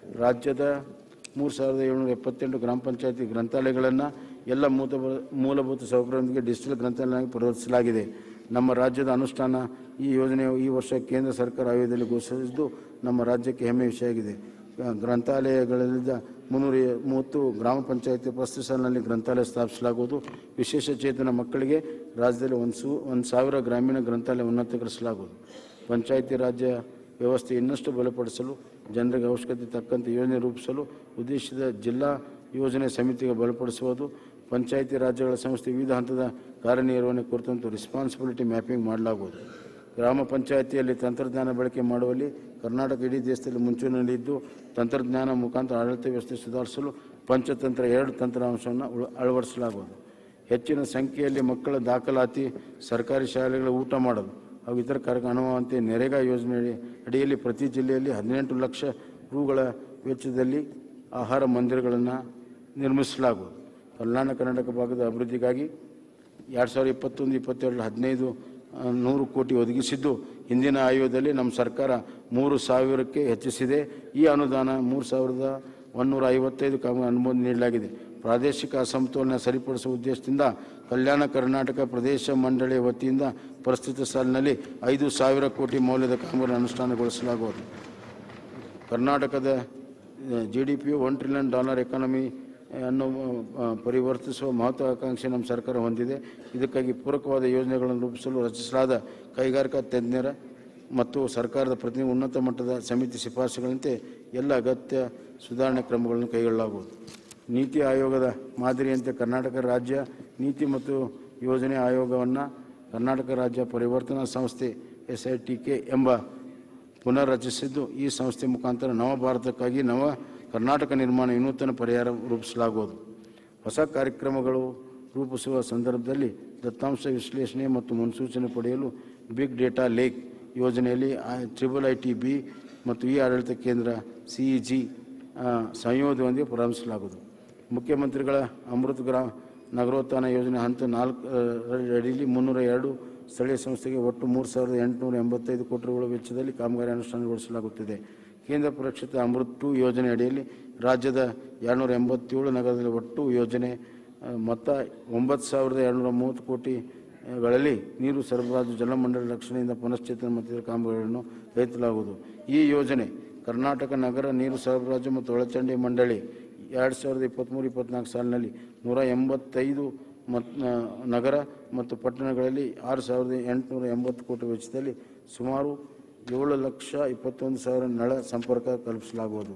ರಾಜ್ಯದ ಮೂರು ಸಾವಿರದ ಏಳ್ನೂರ ಎಪ್ಪತ್ತೆಂಟು ಗ್ರಾಮ ಪಂಚಾಯತಿ ಗ್ರಂಥಾಲಯಗಳನ್ನು ಎಲ್ಲ ಮೂತ ಮೂಲಭೂತ ಸೌಕರ್ಯದೊಂದಿಗೆ ಡಿಜಿಟಲ್ ಗ್ರಂಥಾಲಯವಾಗಿ ಪರಿವರ್ತಿಸಲಾಗಿದೆ ನಮ್ಮ ರಾಜ್ಯದ ಅನುಷ್ಠಾನ ಈ ಯೋಜನೆಯು ಈ ವರ್ಷ ಕೇಂದ್ರ ಸರ್ಕಾರ ಆಯೋಗದಲ್ಲಿ ಘೋಷಿಸಿದ್ದು ನಮ್ಮ ರಾಜ್ಯಕ್ಕೆ ಹೆಮ್ಮೆ ವಿಷಯ ಆಗಿದೆ ಆ, ಗ್ರಂಥಾಲಯಗಳಿಂದ ಮುನ್ನೂರ ಮೂವತ್ತು ಗ್ರಾಮ ಪಂಚಾಯತಿ ಪ್ರಸ್ತುತ ಸಾಲಿನಲ್ಲಿ ಗ್ರಂಥಾಲಯ ಸ್ಥಾಪಿಸಲಾಗುವುದು ವಿಶೇಷ ಚೇತನ ಮಕ್ಕಳಿಗೆ ರಾಜ್ಯದಲ್ಲಿ ಒಂದು ಸು ಒಂದು ಸಾವಿರ ಗ್ರಾಮೀಣ ಗ್ರಂಥಾಲಯ ಉನ್ನತೀಕರಿಸಲಾಗುವುದು ಪಂಚಾಯತಿ ರಾಜ್ಯ ವ್ಯವಸ್ಥೆ ಇನ್ನಷ್ಟು ಬಲಪಡಿಸಲು ಜನರಿಗೆ ಅವಶ್ಯಕತೆ ತಕ್ಕಂತೆ ಯೋಜನೆ ರೂಪಿಸಲು ಉದ್ದೇಶಿತ ಜಿಲ್ಲಾ ಯೋಜನೆ ಸಮಿತಿಗೆ ಬಲಪಡಿಸುವುದು ಪಂಚಾಯತಿ ರಾಜ್ಯಗಳ ಸಂಸ್ಥೆ ವಿವಿಧ ಹಂತದ ಕಾರ್ಯನಿರ್ವಹಣೆ ಕುರಿತಂತೆ ರೆಸ್ಪಾನ್ಸಿಬಿಲಿಟಿ ಮ್ಯಾಪಿಂಗ್ ಮಾಡಲಾಗುವುದು ಗ್ರಾಮ ಪಂಚಾಯಿತಿಯಲ್ಲಿ ತಂತ್ರಜ್ಞಾನ ಬಳಕೆ ಮಾಡುವಲ್ಲಿ ಕರ್ನಾಟಕ ಇಡೀ ದೇಶದಲ್ಲಿ ಮುಂಚೂಣಿಯಲ್ಲಿದ್ದು ತಂತ್ರಜ್ಞಾನ ಮುಖಾಂತರ ಆಡಳಿತ ವ್ಯವಸ್ಥೆ ಸುಧಾರಿಸಲು ಪಂಚತಂತ್ರ ಎರಡು ತಂತ್ರಾಂಶವನ್ನು ಉಳ- ಅಳವಡಿಸಲಾಗುವುದು ಹೆಚ್ಚಿನ ಸಂಖ್ಯೆಯಲ್ಲಿ ಮಕ್ಕಳ ದಾಖಲಾತಿ ಸರ್ಕಾರಿ ಶಾಲೆಗಳ ಊಟ ಮಾಡಲು ಹಾಗೂ ಇತರ ಕಾರ್ಯಕ್ರಮ ಅನುಭವಂತೆ ನೆರೆಗಾ ಯೋಜನೆ ಅಡಿ- ಅಡಿಯಲ್ಲಿ ಪ್ರತಿ ಜಿಲ್ಲೆಯಲ್ಲಿ ಹದಿನೆಂಟು ಲಕ್ಷ ರೂಗಳ ವೆಚ್ಚದಲ್ಲಿ ಆಹಾರ ಮಂದಿರಗಳನ್ನು ನಿರ್ಮಿಸಲಾಗುವುದು ಕಲ್ಯಾಣ ಕರ್ನಾಟಕ ಭಾಗದ ಅಭಿವೃದ್ಧಿಗಾಗಿ ಎರಡು ಸಾವಿರದ ಇಪ್ಪತ್ತೊಂದು ಇಪ್ಪತ್ತೆರಡು ಹದಿನೈದು ಆ, ನೂರು ಕೋಟಿ ಒದಗಿಸಿದ್ದು ಹಿಂದಿನ ಆಯೋಗದಲ್ಲಿ ನಮ್ಮ ಸರ್ಕಾರ ಮೂರು ಸಾವಿರಕ್ಕೆ ಹೆಚ್ಚಿಸಿದೆ ಈ ಅನುದಾನ ಮೂರು ಸಾವಿರದ ಒಂದೂರ ಐವತ್ತೈದು ಕಾಮಗಾರಿ ಅನುಮೋದನೆ ನೀಡಲಾಗಿದೆ ಪ್ರಾದೇಶಿಕ ಅಸಮತೋಲನ ಸರಿಪಡಿಸುವ ಉದ್ದೇಶದಿಂದ ಕಲ್ಯಾಣ ಕರ್ನಾಟಕ ಪ್ರದೇಶ ಮಂಡಳಿ ವತಿಯಿಂದ ಪ್ರಸ್ತುತ ಸಾಲಿನಲ್ಲಿ ಐದು ಸಾವಿರ ಕೋಟಿ ಮೌಲ್ಯದ ಕಾಮಗಾರಿ ಅನುಷ್ಠಾನಗೊಳಿಸಲಾಗುವುದು ಕರ್ನಾಟಕದ G D P one trillion dollar economy ಅನ್ನು ಆ, ಪರಿವರ್ತಿಸುವ ಮಹತ್ವಾಕಾಂಕ್ಷೆ ನಮ್ಮ ಸರ್ಕಾರ ಹೊಂದಿದೆ ಇದಕ್ಕಾಗಿ ಪೂರಕವಾದ ಯೋಜನೆಗಳನ್ನು ರೂಪಿಸಲು ರಚಿಸಲಾದ ಕೈಗಾರಿಕಾ ತಜ್ಞರ ಮತ್ತು ಸರ್ಕಾರದ ಪ್ರತಿನಿಧಿ ಉನ್ನತ ಮಟ್ಟದ ಸಮಿತಿ ಶಿಫಾರಸುಗಳಂತೆ ಎಲ್ಲ ಅಗತ್ಯ ಸುಧಾರಣೆ ಕ್ರಮಗಳನ್ನು ಕೈಗೊಳ್ಳಲಾಗುವುದು ನೀತಿ ಆಯೋಗದ ಮಾದರಿಯಂತೆ ಕರ್ನಾಟಕ ರಾಜ್ಯ ನೀತಿ ಮತ್ತು ಯೋಜನೆ ಆಯೋಗವನ್ನು ಕರ್ನಾಟಕ ರಾಜ್ಯ ಪರಿವರ್ತನಾ ಸಂಸ್ಥೆ ಎಸ್ ಐ ಟಿ ಕೆ ಎಂಬ ಪುನರ್ರಚಿಸಿದ್ದು ಈ ಸಂಸ್ಥೆ ಮುಖಾಂತರ ನವ ಭಾರತಕ್ಕಾಗಿ ನವ ಕರ್ನಾಟಕ ನಿರ್ಮಾಣ ವಿನೂತನ ಪರಿಹಾರ ರೂಪಿಸಲಾಗುವುದು ಹೊಸ ಕಾರ್ಯಕ್ರಮಗಳು ರೂಪಿಸುವ ಸಂದರ್ಭದಲ್ಲಿ ದತ್ತಾಂಶ ವಿಶ್ಲೇಷಣೆ ಮತ್ತು ಮುನ್ಸೂಚನೆ ಪಡೆಯಲು ಬಿಗ್ ಡೇಟಾ ಲೇಕ್ ಯೋಜನೆಯಲ್ಲಿ ಟ್ರಿಬಲ್ ಐ ಟಿ ಬಿ ಮತ್ತು ಈ ಆಡಳಿತ ಕೇಂದ್ರ ಸಿಇಜಿ ಸಂಯೋಗದೊಂದಿಗೆ ಪ್ರಾರಂಭಿಸಲಾಗುವುದು ಮುಖ್ಯಮಂತ್ರಿಗಳ ಅಮೃತ್ ಗ್ರಾಮ ನಗರೋತ್ಥಾನ ಯೋಜನೆ ಹಂತ ನಾಲ್ಕು ಅಡಿಯಲ್ಲಿ ಮುನ್ನೂರ ಎರಡು ಸ್ಥಳೀಯ ಸಂಸ್ಥೆಗೆ ಒಟ್ಟು ಮೂರು ಸಾವಿರದ ಎಂಟುನೂರ ಎಂಬತ್ತೈದು ಕೋಟಿ ರೂಗಳ ವೆಚ್ಚದಲ್ಲಿ ಕಾಮಗಾರಿ ಅನುಷ್ಠಾನಗೊಳಿಸಲಾಗುತ್ತಿದೆ ಕೇಂದ್ರ ಪುರಕ್ಷಿತ ಅಮೃತ್ ಟು ಯೋಜನೆ ಅಡಿಯಲ್ಲಿ ರಾಜ್ಯದ ಎರಡುನೂರ ಎಂಬತ್ತೇಳು ನಗರದಲ್ಲಿ ಒಟ್ಟು ಯೋಜನೆ ಆ, ಮೊತ್ತ ಒಂಬತ್ತು ಸಾವಿರದ ಎರಡುನೂರ ಮೂವತ್ತು ಕೋಟಿ ಆ, ಗಳಲ್ಲಿ ನೀರು ಸರಬರಾಜು ಜಲಮಂಡಲ ರಕ್ಷಣೆಯಿಂದ ಪುನಶ್ಚೇತನ ಮತ್ತಿತರ ಕಾಮಗಾರಿಗಳನ್ನು ಕೈಗೊಳ್ಳಲಾಗುವುದು ಈ ಯೋಜನೆ ಕರ್ನಾಟಕ ನಗರ ನೀರು ಸರಬರಾಜು ಮತ್ತು ಒಳಚಂಡಿ ಮಂಡಳಿ ಎರಡು ಸಾವಿರದ ಇಪ್ಪತ್ತ್ಮೂರು ಇಪ್ಪತ್ತ್ನಾಲ್ಕು ಸಾಲಿನಲ್ಲಿ ನೂರ ಎಂಬತ್ತೈದು ಮತ್ ನಗರ ಮತ್ತು ಪಟ್ಟಣಗಳಲ್ಲಿ ಆರು ಸಾವಿರದ ಎಂಟುನೂರ ಎಂಬತ್ತು ಕೋಟಿ ವೆಚ್ಚದಲ್ಲಿ ಸುಮಾರು ಏಳು ಲಕ್ಷ ಇಪ್ಪತ್ತೊಂದು ಸಾವಿರ ನಳ ಸಂಪರ್ಕ ಕಲ್ಪಿಸಲಾಗುವುದು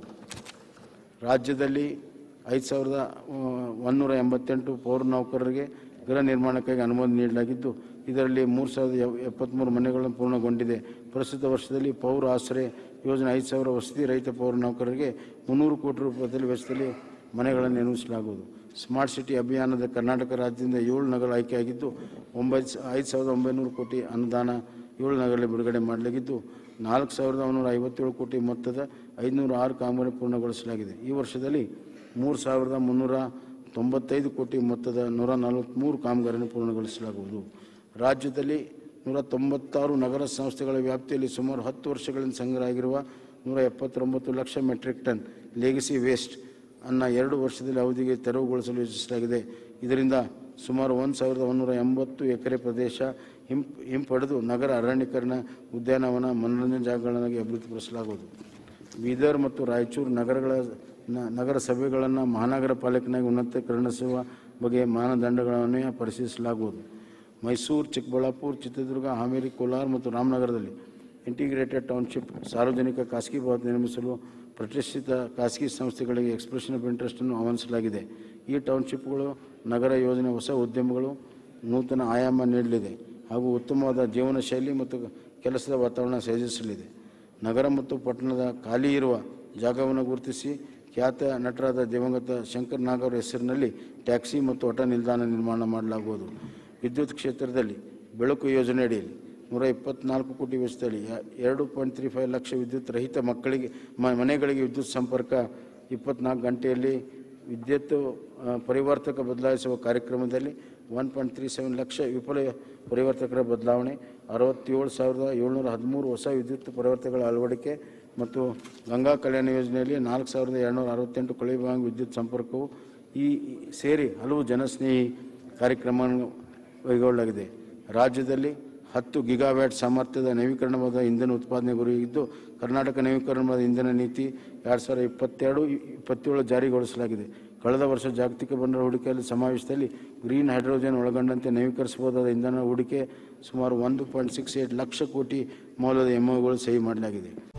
ರಾಜ್ಯದಲ್ಲಿ ಐದು ಸಾವಿರದ ಆ, ಒಂದೂರ ಎಂಬತ್ತೆಂಟು ಪೌರ ನೌಕರರಿಗೆ ಗೃಹ ನಿರ್ಮಾಣಕ್ಕಾಗಿ ಅನುಮೋದನೆ ನೀಡಲಾಗಿದ್ದು ಇದರಲ್ಲಿ ಮೂರು ಸಾವಿರದ ಎವ್- ಎಪ್ಪತ್ತ್ಮೂರು ಮನೆಗಳನ್ನು ಪೂರ್ಣಗೊಂಡಿದೆ ಪ್ರಸ್ತುತ ವರ್ಷದಲ್ಲಿ ಪೌರ ಆಶ್ರಯ ಯೋಜನೆ ಐದು ಸಾವಿರ ವಸತಿ ರಹಿತ ಪೌರ ನೌಕರರಿಗೆ ಮುನ್ನೂರು ಕೋಟಿ ರೂಪಾಯಿ ವೆಚ್ಚದಲ್ಲಿ ಮನೆಗಳನ್ನು ನಿರ್ಮಿಸಲಾಗುವುದು ಸ್ಮಾರ್ಟ್ ಸಿಟಿ ಅಭಿಯಾನದ ಕರ್ನಾಟಕ ರಾಜ್ಯದಿಂದ ಏಳು ನಗರ ಆಯ್ಕೆಯಾಗಿದ್ದು ಒಂಬತ್ತು ಐದು ಸಾವಿರದ ಒಂಬೈನೂರು ಕೋಟಿ ಅನುದಾನ ಏಳು ನಗರಲ್ಲಿ ಬಿಡುಗಡೆ ಮಾಡಲಾಗಿದ್ದು ನಾಲ್ಕು ಸಾವಿರದ ಒಂಬೈನೂರ ಐವತ್ತೇಳು ಕೋಟಿ ಮೊತ್ತದ ಐದುನೂರ ಆರು ಕಾಮಗಾರಿ ಪೂರ್ಣಗೊಳಿಸಲಾಗಿದೆ ಈ ವರ್ಷದಲ್ಲಿ ಮೂರು ಸಾವಿರದ ಮುನ್ನೂರ ತೊಂಬತ್ತೈದು ಕೋಟಿ ಮೊತ್ತದ ನೂರ ನಲವತ್ತ್ಮೂರು ಕಾಮಗಾರಿಯನ್ನು ಪೂರ್ಣಗೊಳಿಸಲಾಗುವುದು ರಾಜ್ಯದಲ್ಲಿ ನೂರ ತೊಂಬತ್ತಾರು ನಗರ ಸಂಸ್ಥೆಗಳ ವ್ಯಾಪ್ತಿಯಲ್ಲಿ ಸುಮಾರು ಹತ್ತು ವರ್ಷಗಳಿಂದ ಸಂಗ್ರಹ ಆಗಿರುವ ನೂರ ಎಪ್ಪತ್ತೊಂಬತ್ತು lakh metric ton legacy waste ಅನ್ನು ಎರಡು ವರ್ಷದಲ್ಲಿ ಅವಧಿಗೆ ತೆರವುಗೊಳಿಸಲು ಯೋಜಿಸಲಾಗಿದೆ ಇದರಿಂದ ಸುಮಾರು ಒಂದು ಸಾವಿರದ ಒಂದೂರ ಎಂಬತ್ತು ಎಕರೆ ಪ್ರದೇಶ ಹಿಂಪ್ ಹಿಂಪಡೆದು ನಗರ ಅರಣ್ಯೀಕರಣ ಉದ್ಯಾನವನ ಮನೋರಂಜನಾ ಜಾಗಗಳನ್ನಾಗಿ ಅಭಿವೃದ್ಧಿಪಡಿಸಲಾಗುವುದು ಬೀದರ್ ಮತ್ತು ರಾಯಚೂರು ನಗರಗಳ ನ- ನಗರ ಸಭೆಗಳನ್ನು ಮಹಾನಗರ ಪಾಲಿಕೆನಾಗಿ ಉನ್ನತೀಕರಣಿಸುವ ಬಗ್ಗೆ ಮಾನದಂಡಗಳನ್ನು ಪರಿಶೀಲಿಸಲಾಗುವುದು ಮೈಸೂರು ಚಿಕ್ಕಬಳ್ಳಾಪುರ ಚಿತ್ರದುರ್ಗ ಹಾವೇರಿ ಕೋಲಾರ ಮತ್ತು ರಾಮನಗರದಲ್ಲಿ ಇಂಟಿಗ್ರೇಟೆಡ್ ಟೌನ್ಶಿಪ್ ಸಾರ್ವಜನಿಕ ಖಾಸಗಿ ಭವನ ನಿರ್ಮಿಸಲು ಪ್ರತಿಷ್ಠಿತ ಖಾಸಗಿ ಸಂಸ್ಥೆಗಳಿಗೆ ಎಕ್ಸ್ಪ್ರೆಷನ್ ಆಫ್ ಇಂಟ್ರೆಸ್ಟನ್ನು ಆಹ್ವಾನಿಸಲಾಗಿದೆ ಈ ಟೌನ್ಶಿಪ್ಗಳು ನಗರ ಯೋಜನೆ ಹೊಸ ಉದ್ಯಮಗಳು ನೂತನ ಆಯಾಮ ನೀಡಲಿದೆ ಹಾಗೂ ಉತ್ತಮವಾದ ಜೀವನ ಶೈಲಿ ಮತ್ತು ಕೆಲಸದ ವಾತಾವರಣ ಸೃಜಿಸಲಿದೆ ನಗರ ಮತ್ತು ಪಟ್ಟಣದ ಖಾಲಿ ಇರುವ ಜಾಗವನ್ನು ಗುರುತಿಸಿ ಖ್ಯಾತ ನಟರಾದ ದಿವಂಗತ ಶಂಕರ್ ನಾಗ್ ಅವರ ಹೆಸರಿನಲ್ಲಿ ಟ್ಯಾಕ್ಸಿ ಮತ್ತು ಆಟೋ ನಿಲ್ದಾಣ ನಿರ್ಮಾಣ ಮಾಡಲಾಗುವುದು ವಿದ್ಯುತ್ ಕ್ಷೇತ್ರದಲ್ಲಿ ಬೆಳಕು ಯೋಜನೆ ಅಡಿಯಲ್ಲಿ ನೂರ ಇಪ್ಪತ್ನಾಲ್ಕು ಕೋಟಿ ವೆಚ್ಚದಲ್ಲಿ ಎ- ಎರಡು ಪಾಯಿಂಟ್ ತ್ರೀ ಫೈವ್ ಲಕ್ಷ ವಿದ್ಯುತ್ ರಹಿತ ಮಕ್ಕಳಿಗೆ ಮ- ಮನೆಗಳಿಗೆ ವಿದ್ಯುತ್ ಸಂಪರ್ಕ ಇಪ್ಪತ್ನಾಲ್ಕು ಗಂಟೆಯಲ್ಲಿ ವಿದ್ಯುತ್ ಆ, ಪರಿವರ್ತಕ ಬದಲಾಯಿಸುವ ಕಾರ್ಯಕ್ರಮದಲ್ಲಿ one point three seven lakh ವಿಫಲ ಪರಿವರ್ತಕರ ಬದಲಾವಣೆ ಅರವತ್ತೇಳು ಸಾವಿರದ ಏಳ್ನೂರ ಹದಿಮೂರು ಹೊಸ ವಿದ್ಯುತ್ ಪರಿವರ್ತಕಗಳ ಅಳವಡಿಕೆ ಮತ್ತು ಗಂಗಾ ಕಲ್ಯಾಣ ಯೋಜನೆಯಲ್ಲಿ ನಾಲ್ಕು ಸಾವಿರದ ಎರಡುನೂರ ಅರವತ್ತೆಂಟು ಕೊಳವೆ ವಿದ್ಯುತ್ ಸಂಪರ್ಕವು ಈ ಈ ಸೇರಿ ಹಲವು ಜನಸ್ನೇಹಿ ಕಾರ್ಯಕ್ರಮವನ್ನು ಕೈಗೊಳ್ಳಲಾಗಿದೆ ರಾಜ್ಯದಲ್ಲಿ ಹತ್ತು ಗಿಗಾವ್ಯಾಟ್ ಸಾಮರ್ಥ್ಯದ ನವೀಕರಣವಾದ ಇಂಧನ ಉತ್ಪಾದನೆ ಗುರಿ ಇದ್ದು ಕರ್ನಾಟಕ ನವೀಕರಣವಾದ ಇಂಧನ ನೀತಿ ಎರಡು ಸಾವಿರದ ಇಪ್ಪತ್ತೆರಡು ಇಪ್ಪತ್ತೇಳು ಜಾರಿಗೊಳಿಸಲಾಗಿದೆ ಕಳೆದ ವರ್ಷ ಜಾಗತಿಕ ಬಂಡವಾಳ ಹೂಡಿಕೆಯಲ್ಲಿ ಸಮಾವೇಶದಲ್ಲಿ ಗ್ರೀನ್ ಹೈಡ್ರೋಜನ್ ಒಳಗೊಂಡಂತೆ ನವೀಕರಿಸಬಹುದಾದ ಇಂಧನ ಹೂಡಿಕೆ ಸುಮಾರು ಒಂದು ಪಾಯಿಂಟ್ ಸಿಕ್ಸ್ ಏಟ್ ಲಕ್ಷ ಕೋಟಿ ಮೌಲ್ಯದ ಎಂಒಗಳು ಸಹಿ ಮಾಡಲಾಗಿದೆ